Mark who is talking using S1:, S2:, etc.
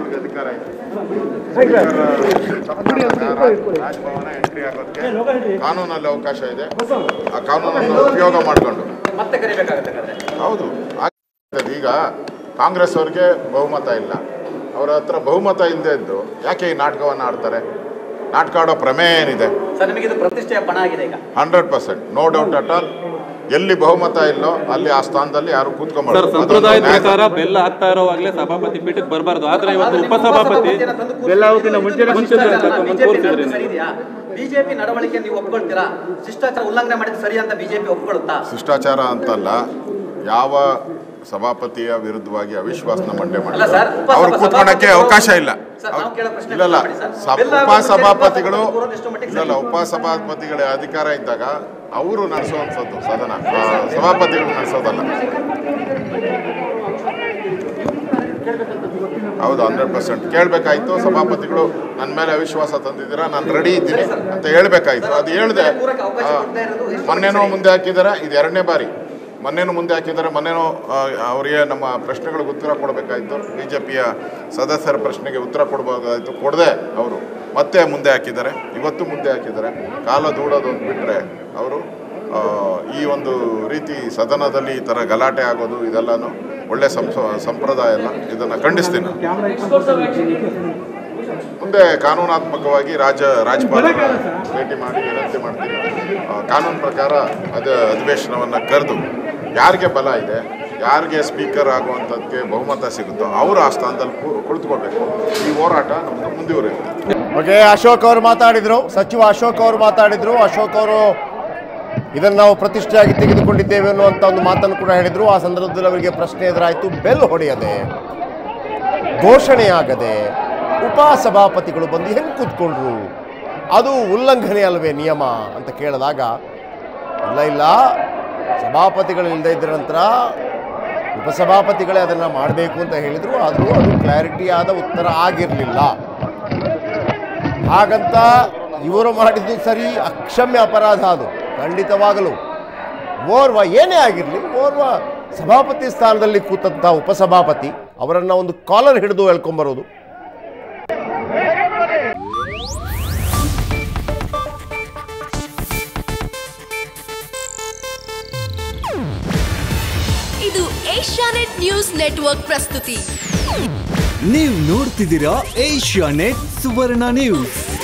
S1: ಅವ್ರಿಗೆ ಅಧಿಕಾರ ಇದೆ ಸ್ಪೀಕರ್ ತಪ್ಪಿದಾಗ ರಾಜ್- ರಾಜಭವನ ಎಂಟ್ರಿ ಆಗೋದಕ್ಕೆ ಕಾನೂನಲ್ಲಿ ಅವಕಾಶ ಇದೆ ಆ ಕಾನೂನನ್ನು ಉಪಯೋಗ ಮಾಡಿಕೊಂಡು
S2: ಮತ್ತೆ ಕರಿಬೇಕಾಗತ್ತೆ ಹಾಗಾದ್ರೆ
S1: ಹೌದು ಆಗ್ತದೆ. ಈಗ ಕಾಂಗ್ರೆಸ್ ಅವ್ರಿಗೆ ಬಹುಮತ ಇಲ್ಲ ಅವರ ಹತ್ರ ಬಹುಮತ ಇಲ್ಲದೆ ಇದ್ದು ಯಾಕೆ ಈ ನಾಟಕವನ್ನು ಆಡ್ತಾರೆ ನಾಟಕ ಆಡೋ ಪ್ರಮೇಯ ಏನಿದೆ
S2: ಸರ್ ನಿಮಗೆ ಇದು ಪ್ರತಿಷ್ಠೆಯ ಪಣ ಆಗಿದೆ ಈಗ
S1: hundred percent no doubt at all ಎಲ್ಲಿ ಬಹುಮತ ಇಲ್ಲೋ ಅಲ್ಲಿ ಆ ಸ್ಥಾನದಲ್ಲಿ ಯಾರು
S3: ಸರ್
S1: ಕೂತ್ಕೊಂಡ್ಬಾರ್ದು
S3: ಸಂಪ್ರದಾಯದ ಪ್ರಕಾರ ಬೆಲ್ಲ ಆಗ್ತಾ ಇರೋವಾಗಲೇ ಸಭಾಪತಿ ಪೀಠಕ್ಕೆ ಬರಬಾರ್ದು ಆದ್ರೆ ಇವತ್ತು ಉಪಸಭಾಪತಿ
S2: ಬಿಜೆಪಿ ನಡವಳಿಕೆ ನೀವು ಒಪ್ಕೊಳ್ತೀರಾ ಶಿಷ್ಟಾಚಾರ ಉಲ್ಲಂಘನೆ ಮಾಡಿದ್ರೆ ಸರಿ ಅಂತ ಬಿಜೆಪಿ ಒಪ್ಕೊಳುತ್ತಾ
S1: ಶಿಷ್ಟಾಚಾರ ಅಂತಲ್ಲ ಯಾವ ಸಭಾಪತಿಯ ವಿರುದ್ಧವಾಗಿ ಅವಿಶ್ವಾಸನ ಮಂಡನೆ
S2: ಅಲ್ಲ
S1: ಮಾಡಿಲ್ಲ
S2: ಸರ್, ಉಪ
S1: ಅವ್ರು
S2: ಸಭಾ-
S1: ಕೂತ್ಕೊಳಕ್ಕೆ ಅವಕಾಶ ಇಲ್ಲ
S2: ಸರ್, ನಾವು ಕೇಳೋ ಪ್ರಶ್ನೆ
S1: ಇಲ್ಲಲ್ಲ
S2: ಮಾಡಿ ಸರ್.
S1: ಸ-
S2: ಬೆಲ್ಲ
S1: ಉಪಸಭಾಪತಿಗಳು
S2: ಉಪ ಸಭಾಪತಿಗಳು ಎಷ್ಟು ಮಟ್ಟಿಗೆ
S1: ಇಲ್ಲಲ್ಲ
S2: ಸರಿ?
S1: ಉಪಸಭಾಪತಿಗಳ ಅಧಿಕಾರ ಇದ್ದಾಗ ಅವರು ನಡೆಸುವಂಥದ್ದು ಸದನ ಆ, ಸಭಾಪತಿಗಳು ನಡೆಸೋದಲ್ಲ ಹೌದು ಹಂಡ್ರೆಡ್ ಪರ್ಸೆಂಟ್ ಕೇಳಬೇಕಾಯ್ತು ಸಭಾಪತಿಗಳು ನನ್ನ ಮೇಲೆ ಅವಿಶ್ವಾಸ ತಂದಿದ್ದೀರಾ ನಾನು ರೆಡಿ ಇದ್ದೀನಿ ಅಂತ ಹೇಳ್ಬೇಕಾಯ್ತು ಅದು ಹೇಳ್ದೆ ಆ, ಮೊನ್ನೆನೂ ಮುಂದೆ ಹಾಕಿದ್ದಾರೆ ಇದು ಎರಡನೇ ಬಾರಿ ಮೊನ್ನೆನೂ ಮುಂದೆ ಹಾಕಿದ್ದಾರೆ ಮೊನ್ನೆನೂ ಆ, ಅವರಿಗೆ ನಮ್ಮ ಪ್ರಶ್ನೆಗಳಿಗೆ ಉತ್ತರ ಕೊಡಬೇಕಾಯ್ತು ಬಿ ಜೆ ಪಿಯ ಸದಸ್ಯರ ಪ್ರಶ್ನೆಗೆ ಉತ್ತರ ಕೊಡಬೇಕಾಯ್ತು ಕೊಡದೆ ಅವರು ಮತ್ತೆ ಮುಂದೆ ಹಾಕಿದ್ದಾರೆ ಇವತ್ತು ಮುಂದೆ ಹಾಕಿದ್ದಾರೆ ಕಾಲ ದೂಡೋದು ಅಂತ ಬಿಟ್ಟರೆ ಅವರು ಆ, ಈ ಒಂದು ರೀತಿ ಸದನದಲ್ಲಿ ಈ ಥರ ಗಲಾಟೆ ಆಗೋದು ಇದೆಲ್ಲನೂ ಒಳ್ಳೆ ಸಂಸ ಸಂಪ್ರದಾಯ ಅಲ್ಲ ಇದನ್ನು ಖಂಡಿಸ್ತೀನಿ ನಾನು. ಮುಂದೆ ಕಾನೂನಾತ್ಮಕವಾಗಿ ರಾಜ ರಾಜ್ಯಪಾಲ ಭೇಟಿ ಮಾಡಿ ವಿನಂತಿ ಮಾಡ್ತೀನಿ ಆ, ಕಾನೂನು ಪ್ರಕಾರ ಅದು ಅಧಿವೇಶನವನ್ನು ಕರೆದು ಯಾರಿಗೆ ಬಲ ಇದೆ ಯಾರಿಗೆ ಸ್ಪೀಕರ್ ಆಗುವಂಥದ್ದಕ್ಕೆ ಬಹುಮತ ಸಿಗುತ್ತೋ ಅವರು ಆ ಸ್ಥಾನದಲ್ಲಿ ಕು- ಕುಳಿತುಕೋಬೇಕು ಈ ಹೋರಾಟ ನಮ್ಮದು ಮುಂದುವರಿಯುತ್ತೆ
S4: ಓಕೆ ಅಶೋಕ್ ಅವರು ಮಾತಾಡಿದ್ರು ಸಚಿವ ಅಶೋಕ್ ಅವರು ಮಾತಾಡಿದ್ರು ಅಶೋಕ್ ಅವರು ಇದನ್ನು ನಾವು ಪ್ರತಿಷ್ಠೆಯಾಗಿ ತೆಗೆದುಕೊಂಡಿದ್ದೇವೆ ಅನ್ನುವಂಥ ಒಂದು ಮಾತನ್ನು ಕೂಡ ಹೇಳಿದರು ಆ ಸಂದರ್ಭದಲ್ಲಿ ಅವರಿಗೆ ಪ್ರಶ್ನೆ ಎದುರಾಯಿತು ಬೆಲ್ ಹೊಡೆಯದೆ ಘೋಷಣೆಯಾಗದೆ ಉಪಸಭಾಪತಿಗಳು ಬಂದು ಹೆಂಗೆ ಕೂತ್ಕೊಂಡ್ರು ಅದು ಉಲ್ಲಂಘನೆ ಅಲ್ವೇ ನಿಯಮ ಅಂತ ಕೇಳಿದಾಗ ಇಲ್ಲ ಇಲ್ಲ ಸಭಾಪತಿಗಳು ಇಲ್ಲದೆ ಇದ್ದ ನಂತರ ಉಪಸಭಾಪತಿಗಳೇ ಅದನ್ನು ಮಾಡಬೇಕು ಅಂತ ಹೇಳಿದರು ಆದರೂ ಅದು ಕ್ಲಾರಿಟಿ ಆದ ಉತ್ತರ ಆಗಿರಲಿಲ್ಲ ಹಾಗಂತ ಇವರು ಮಾಡಿದ್ದು ಸರಿ ಅಕ್ಷಮ್ಯ ಅಪರಾಧ ಅದು ಖಂಡಿತವಾಗಲು ಓರ್ವ ಏನೇ ಆಗಿರಲಿ ಓರ್ವ ಸಭಾಪತಿ ಸ್ಥಾನದಲ್ಲಿ ಕೂತಂಥ ಉಪಸಭಾಪತಿ ಅವರನ್ನು ಒಂದು ಕಾಲರ್ ಹಿಡಿದು ಹೇಳ್ಕೊಂಬರೋದು
S5: ಇದು ಏಷ್ಯಾನೆಟ್ ನ್ಯೂಸ್ ನೆಟ್ವರ್ಕ್ ಪ್ರಸ್ತುತಿ
S6: ನೀವು ನೋಡ್ತಿದ್ದೀರಾ ಏಷ್ಯಾ ನೆಟ್ ಸುವರ್ಣ ನ್ಯೂಸ್